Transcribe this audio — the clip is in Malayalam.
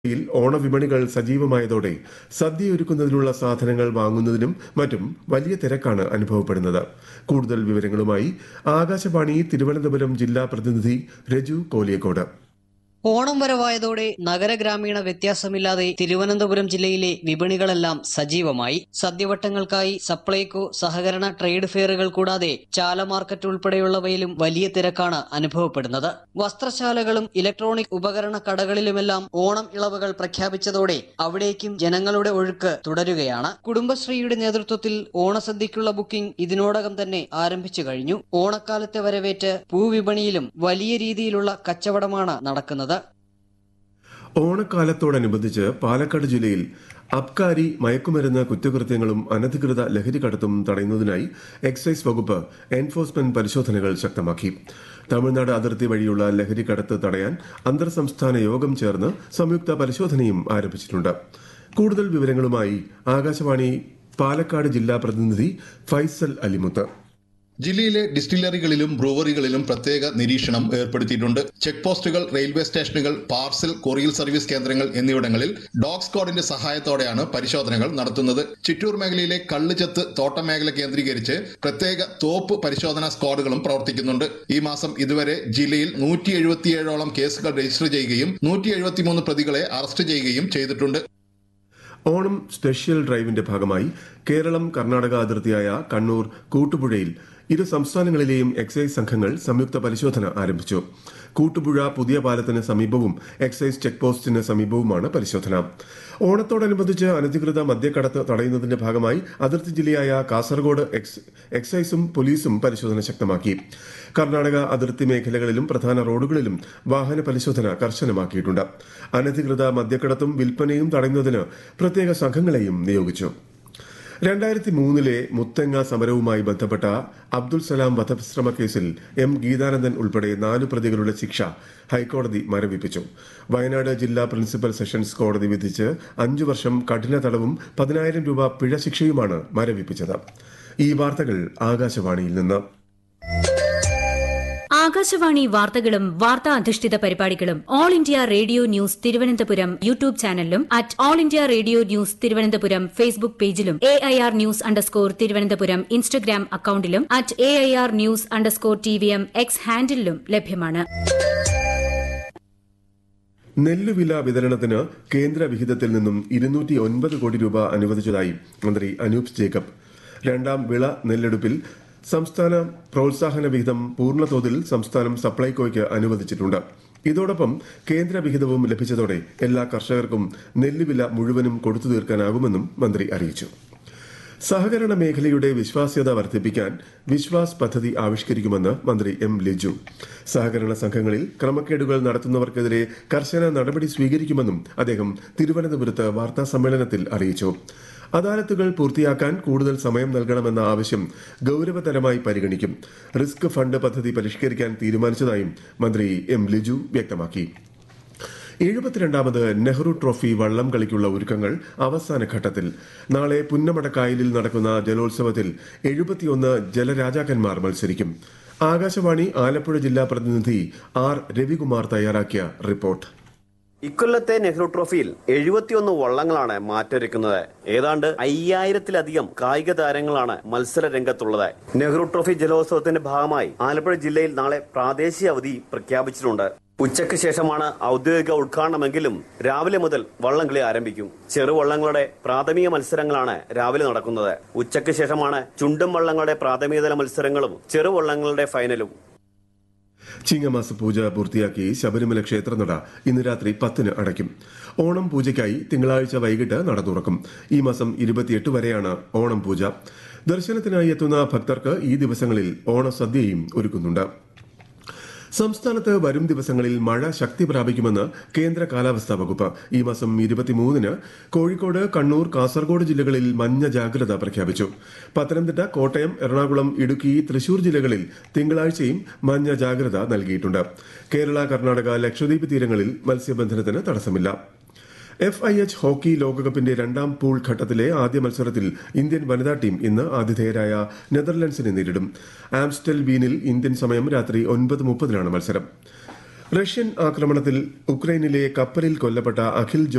യിൽ ഓണവിപണികൾ സജീവമായതോടെ സദ്യയൊരുക്കുന്നതിനുള്ള സാധനങ്ങൾ വാങ്ങുന്നതിനും മറ്റും വലിയ തിരക്കാണ് അനുഭവപ്പെടുന്നത് കൂടുതൽ വിവരങ്ങളുമായി ആകാശവാണി തിരുവനന്തപുരം ജില്ലാ പ്രതിനിധി രജു കോലിയക്കോട് ഓണം വരവായതോടെ നഗരഗ്രാമീണ വ്യത്യാസമില്ലാതെ തിരുവനന്തപുരം ജില്ലയിലെ വിപണികളെല്ലാം സജീവമായി സദ്യവട്ടങ്ങൾക്കായി സപ്ലൈകോ സഹകരണ ട്രേഡ് ഫെയറുകൾ കൂടാതെ ചാല മാർക്കറ്റ് ഉൾപ്പെടെയുള്ളവയിലും വലിയ തിരക്കാണ് അനുഭവപ്പെടുന്നത് വസ്ത്രശാലകളും ഇലക്ട്രോണിക് ഉപകരണ കടകളിലുമെല്ലാം ഓണം ഇളവുകൾ പ്രഖ്യാപിച്ചതോടെ അവിടേക്കും ജനങ്ങളുടെ ഒഴുക്ക് തുടരുകയാണ് കുടുംബശ്രീയുടെ നേതൃത്വത്തിൽ ഓണസദ്യക്കുള്ള ബുക്കിംഗ് ഇതിനോടകം തന്നെ ആരംഭിച്ചു കഴിഞ്ഞു ഓണക്കാലത്തെ വരവേറ്റ് പൂവിപണിയിലും വലിയ രീതിയിലുള്ള കച്ചവടമാണ് നടക്കുന്നത് ഓണക്കാലത്തോടനുബന്ധിച്ച് പാലക്കാട് ജില്ലയിൽ അബ്കാരി മയക്കുമരുന്ന് കുറ്റകൃത്യങ്ങളും അനധികൃത ലഹരി കടത്തും തടയുന്നതിനായി എക്സൈസ് വകുപ്പ് എൻഫോഴ്സ്മെന്റ് പരിശോധനകൾ ശക്തമാക്കി തമിഴ്നാട് അതിർത്തി വഴിയുള്ള ലഹരി കടത്ത് തടയാൻ അന്തർ സംസ്ഥാന യോഗം ചേർന്ന് സംയുക്ത പരിശോധനയും ആരംഭിച്ചിട്ടുണ്ട് കൂടുതൽ വിവരങ്ങളുമായി ആകാശവാണി പാലക്കാട് ജില്ലാ പ്രതിനിധി ഫൈസൽ അലിമുത്ത് ജില്ലയിലെ ഡിസ്റ്റിലറികളിലും ബ്രൂവറികളിലും പ്രത്യേക നിരീക്ഷണം ഏർപ്പെടുത്തിയിട്ടുണ്ട് ചെക്ക് പോസ്റ്റുകൾ റെയിൽവേ സ്റ്റേഷനുകൾ പാർസൽ കൊറിയൽ സർവീസ് കേന്ദ്രങ്ങൾ എന്നിവിടങ്ങളിൽ ഡോഗ് സ്ക്വാഡിന്റെ സഹായത്തോടെയാണ് പരിശോധനകൾ നടത്തുന്നത് ചിറ്റൂർ മേഖലയിലെ കള്ളുചെത്ത് തോട്ടം മേഖല കേന്ദ്രീകരിച്ച് പ്രത്യേക തോപ്പ് പരിശോധനാ സ്ക്വാഡുകളും പ്രവർത്തിക്കുന്നുണ്ട് ഈ മാസം ഇതുവരെ ജില്ലയിൽ നൂറ്റി എഴുപത്തിയേഴോളം കേസുകൾ രജിസ്റ്റർ ചെയ്യുകയും നൂറ്റി എഴുപത്തിമൂന്ന് പ്രതികളെ അറസ്റ്റ് ചെയ്യുകയും ചെയ്തിട്ടുണ്ട് ഓണം സ്പെഷ്യൽ ഡ്രൈവിന്റെ ഭാഗമായി കേരളം കർണാടക അതിർത്തിയായ കണ്ണൂർ കൂട്ടുപുഴയിൽ ഇരു സംസ്ഥാനങ്ങളിലെയും എക്സൈസ് സംഘങ്ങൾ സംയുക്ത പരിശോധന ആരംഭിച്ചു കൂട്ടുപുഴ പുതിയ പാലത്തിന് സമീപവും എക്സൈസ് ചെക്ക് പോസ്റ്റിന് സമീപവുമാണ് പരിശോധന ഓണത്തോടനുബന്ധിച്ച് അനധികൃത മദ്യക്കടത്ത് തടയുന്നതിന്റെ ഭാഗമായി അതിർത്തി ജില്ലയായ കാസർഗോഡ് എക്സ് എക്സൈസും പോലീസും പരിശോധന ശക്തമാക്കി കർണാടക അതിർത്തി മേഖലകളിലും പ്രധാന റോഡുകളിലും വാഹന പരിശോധന കർശനമാക്കിയിട്ടുണ്ട് അനധികൃത മദ്യക്കടത്തും വിൽപ്പനയും തടയുന്നതിന് പ്രത്യേക സംഘങ്ങളെയും നിയോഗിച്ചു രണ്ടായിരത്തി മൂന്നിലെ മുത്തങ്ങ സമരവുമായി ബന്ധപ്പെട്ട അബ്ദുൽ സലാം വധശ്രമ കേസിൽ എം ഗീതാനന്ദൻ ഉൾപ്പെടെ നാലു പ്രതികളുടെ ശിക്ഷ ഹൈക്കോടതി മരവിപ്പിച്ചു വയനാട് ജില്ലാ പ്രിൻസിപ്പൽ സെഷൻസ് കോടതി വിധിച്ച് അഞ്ചു വർഷം കഠിന തടവും പതിനായിരം രൂപ പിഴ ശിക്ഷയുമാണ് മരവിപ്പിച്ചത് ഈ വാർത്തകൾ ആകാശവാണിയിൽ നിന്ന് ആകാശവാണി വാർത്തകളും വാർത്താ അധിഷ്ഠിത പരിപാടികളും All India Radio News Thiruvananthapuram YouTube ചാനലിലും at All India Radio News Thiruvananthapuram Facebook പേജിലും A I R news underscore Thiruvananthapuram Instagram അക്കൌണ്ടിലും at A I R news underscore T V M X ഹാൻഡിലും ലഭ്യമാണ് നെല്ലുവില വിതരണത്തിന് കേന്ദ്ര വിഹിതത്തിൽ നിന്നും ഇരുന്നൂറ്റി ഒൻപത് കോടി രൂപ അനുവദിച്ചതായി മന്ത്രി അനൂപ് ജേക്കബ് രണ്ടാം വിള നെല്ലെടുപ്പിൽ സംസ്ഥാന പ്രോത്സാഹന വിഹിതം പൂർണ്ണതോതിൽ സംസ്ഥാനം സപ്ലൈകോയ്ക്ക് അനുവദിച്ചിട്ടുണ്ട് ഇതോടൊപ്പം കേന്ദ്ര വിഹിതവും ലഭിച്ചതോടെ എല്ലാ കർഷകർക്കും നെല്ലുവില മുഴുവനും കൊടുത്തു തീർക്കാനാകുമെന്നും മന്ത്രി അറിയിച്ചു സഹകരണ മേഖലയുടെ വിശ്വാസ്യത വർദ്ധിപ്പിക്കാൻ വിശ്വാസ് പദ്ധതി ആവിഷ്കരിക്കുമെന്ന് മന്ത്രി എം ലിജു സഹകരണ സംഘങ്ങളിൽ ക്രമക്കേടുകൾ നടത്തുന്നവർക്കെതിരെ കർശന നടപടി സ്വീകരിക്കുമെന്നും അദ്ദേഹം തിരുവനന്തപുരത്ത് വാർത്താ സമ്മേളനത്തിൽ അറിയിച്ചു അദാലത്തുകൾ പൂർത്തിയാക്കാൻ കൂടുതൽ സമയം നൽകണമെന്ന ആവശ്യം ഗൌരവതരമായി പരിഗണിക്കും റിസ്ക് ഫണ്ട് പദ്ധതി പരിഷ്കരിക്കാൻ തീരുമാനിച്ചതായും മന്ത്രി എം ലിജു വ്യക്തമാക്കി എഴുപത്തിരണ്ടാമത് നെഹ്റു ട്രോഫി വള്ളം കളിക്കുള്ള ഒരുക്കങ്ങൾ അവസാന ഘട്ടത്തിൽ നാളെ പുന്നമടക്കായലിൽ നടക്കുന്ന ജലോത്സവത്തിൽ എഴുപത്തിയൊന്ന് ജലരാജാക്കന്മാർ മത്സരിക്കും ആകാശവാണി ആലപ്പുഴ ജില്ലാ പ്രതിനിധി ആർ രവികുമാർ തയ്യാറാക്കിയ റിപ്പോർട്ട് ഇക്കൊല്ലത്തെ നെഹ്റു ട്രോഫിയിൽ എഴുപത്തിയൊന്ന് വള്ളങ്ങളാണ് മാറ്റൊരുക്കുന്നത് ഏതാണ്ട് അയ്യായിരത്തിലധികം കായിക താരങ്ങളാണ് മത്സര രംഗത്തുള്ളത് നെഹ്റു ട്രോഫി ജലോത്സവത്തിന്റെ ഭാഗമായി ആലപ്പുഴ ജില്ലയിൽ നാളെ പ്രാദേശിക അവധി പ്രഖ്യാപിച്ചിട്ടുണ്ട് ഉച്ചയ്ക്ക് ശേഷമാണ് ഔദ്യോഗിക ഉദ്ഘാടനമെങ്കിലും രാവിലെ മുതൽ വള്ളംകളി ആരംഭിക്കും ചെറുവള്ളങ്ങളുടെ പ്രാഥമിക മത്സരങ്ങളാണ് രാവിലെ നടക്കുന്നത് ഉച്ചയ്ക്ക് ശേഷമാണ് ചുണ്ടും വള്ളങ്ങളുടെ പ്രാഥമികതല മത്സരങ്ങളും ചെറുവള്ളങ്ങളുടെ ഫൈനലും ചിങ്ങമാസ പൂജ പൂർത്തിയാക്കി ശബരിമല ക്ഷേത്രനട ഇന്ന് രാത്രി പത്തിന് അടയ്ക്കും ഓണം പൂജയ്ക്കായി തിങ്കളാഴ്ച വൈകിട്ട് നട തുറക്കും ഈ മാസം ഇരുപത്തിയെട്ട് വരെയാണ് ഓണം പൂജ ദർശനത്തിനായി എത്തുന്ന ഭക്തർക്ക് ഈ ദിവസങ്ങളിൽ ഓണസദ്യയും ഒരുക്കുന്നുണ്ട് സംസ്ഥാനത്ത് വരും ദിവസങ്ങളിൽ മഴ ശക്തി പ്രാപിക്കുമെന്ന് കേന്ദ്ര കാലാവസ്ഥാ വകുപ്പ് ഈ മാസം ഇരുപത്തിമൂന്നിന് കോഴിക്കോട് കണ്ണൂർ കാസർഗോഡ് ജില്ലകളിൽ മഞ്ഞ ജാഗ്രത പ്രഖ്യാപിച്ചു പത്തനംതിട്ട കോട്ടയം എറണാകുളം ഇടുക്കി തൃശൂർ ജില്ലകളിൽ തിങ്കളാഴ്ചയും മഞ്ഞ ജാഗ്രത നൽകിയിട്ടുണ്ട് കേരള കർണാടക ലക്ഷദ്വീപ് തീരങ്ങളിൽ മത്സ്യബന്ധനത്തിന് തടസ്സമില്ല എഫ് ഐ എച്ച് ഹോക്കി ലോകകപ്പിന്റെ രണ്ടാം പൂൾ ഘട്ടത്തിലെ ആദ്യ മത്സരത്തിൽ ഇന്ത്യൻ വനിതാ ടീം ഇന്ന് ആതിഥേയരായ നെതർലൻഡ്സിനെ നേരിടും ആംസ്റ്റൽ ബീനിൽ ഇന്ത്യൻ സമയം രാത്രി ഒൻപത് മുപ്പതിനാണ് മത്സരം റഷ്യൻ ആക്രമണത്തിൽ ഉക്രൈനിലെ കപ്പലിൽ കൊല്ലപ്പെട്ട അഖിൽ ജോ